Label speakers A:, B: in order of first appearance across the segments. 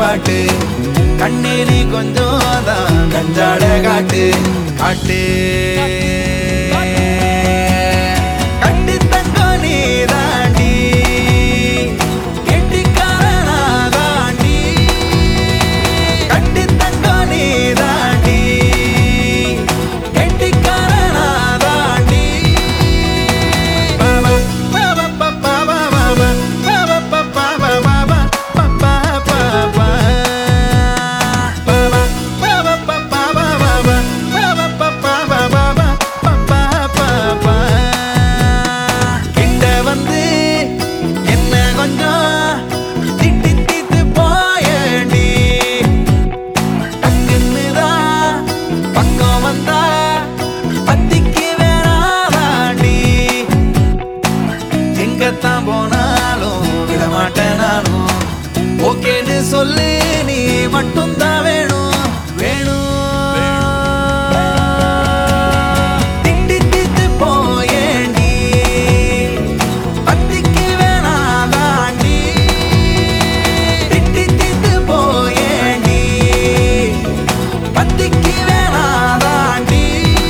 A: பாட்டு கண்ணே நீ கொஞ்சம் தான் கஞ்சாட காட்டு காட்டு கட்டி தங்கம் நீ தாண்டி கெட்டிக்காரனா தாண்டி கட்டி தங்கம் நீ தாண்டி கெட்டிக்காரனா தாண்டி கிட்ட வந்து என்ன கொஞ்சம் திட்டி தீத்து போயேண்டி டக்குன்னுதான் பக்கம் வந்தா பத்திக்கு வேணாதாண்டி எங்கத்தான் போனாலும் விட மாட்டேன் நானும் ஓகேன்னு சொல்லு நீ மட்டும் தான் வேணும் வேணும் திட்டி தீத்து போயேண்டி பத்திக்கு வேணாதாண்டி திட்டி தீத்து போயேண்டி பத்திக்கு வேணாதாண்டி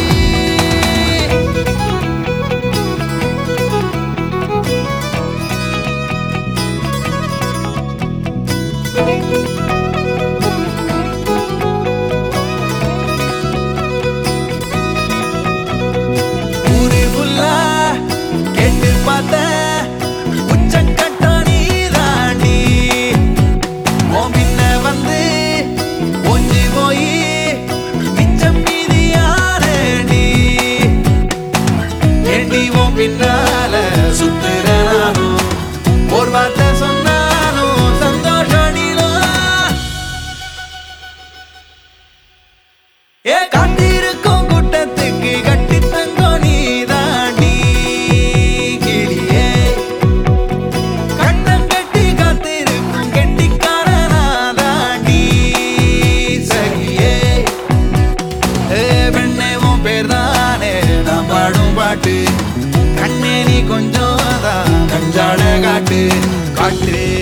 A: ஊரு ஃபுல்லா கேட்டு பார்த்தேன் உச்சக்கட்டம் நீ தாண்டி உன் பின்ன வந்து ஒஞ்சி போய் மிச்சம் மீதி யாரேண்டி ஏண்டி உன் பின்னால சுத்துற நானும் ஒரு வார்த்தை சொன்னாலும் சந்தோஷம் நீளும் ஏ காத்திருக்கும் கூட்டத்துக்கு கட்டி தங்கோ நீ தாண்டி கிளியே கட்டம் கட்டி காத்திருக்கும் கெட்டிக்காரனா தாண்டி சரியே ஏ பெண்ணே உன் பேர் தானே நான் பாடும் பாட்டு கண்ணே நீ கொஞ்சம் தான் கஞ்சாட காட்டு காட்டு